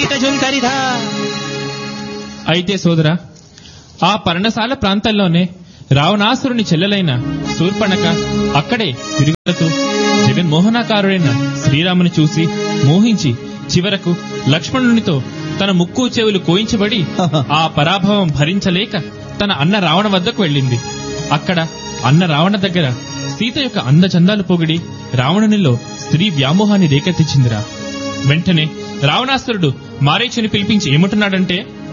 కుంఠిత జుంకరిధ అయితే సోదరా ఆ పర్ణశాల ప్రాంతంలోనే రావణాసురుని చెల్లెలైన శూర్పణక అక్కడే తిరుగుతూ జగన్మోహనాకారుడైన శ్రీరాముని చూసి మోహించి చివరకు లక్ష్మణునితో తన ముక్కు చెవులు కోయించబడి ఆ పరాభవం భరించలేక తన అన్న రావణ వద్దకు వెళ్ళింది అక్కడ అన్న రావణ దగ్గర సీత యొక్క అందచందాలు పొగిడి రావణునిలో స్త్రీ వ్యామోహాన్ని రేకెత్తించిందిరా వెంటనే రావణాసురుడు మారీచుని పిలిపించి ఏమంటున్నాడంటే